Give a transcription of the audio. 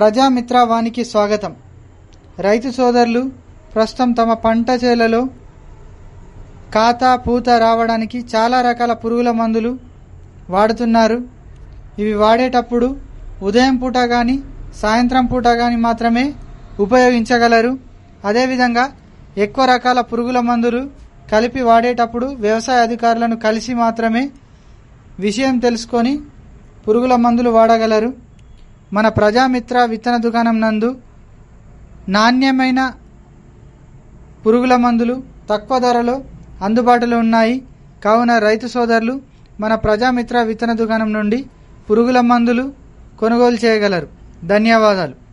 ప్రజామిత్ర వానికి స్వాగతం రైతు సోదరులు ప్రస్తుతం తమ పంట చేలలో కాత పూత రావడానికి చాలా రకాల పురుగుల మందులు వాడుతున్నారు ఇవి వాడేటప్పుడు ఉదయం పూట కానీ సాయంత్రం పూట కానీ మాత్రమే ఉపయోగించగలరు అదేవిధంగా ఎక్కువ రకాల పురుగుల మందులు కలిపి వాడేటప్పుడు వ్యవసాయ అధికారులను కలిసి మాత్రమే విషయం తెలుసుకొని పురుగుల మందులు వాడగలరు మన ప్రజామిత్ర విత్తన దుకాణం నందు నాణ్యమైన పురుగుల మందులు తక్కువ ధరలో అందుబాటులో ఉన్నాయి కావున రైతు సోదరులు మన ప్రజామిత్ర విత్తన దుకాణం నుండి పురుగుల మందులు కొనుగోలు చేయగలరు ధన్యవాదాలు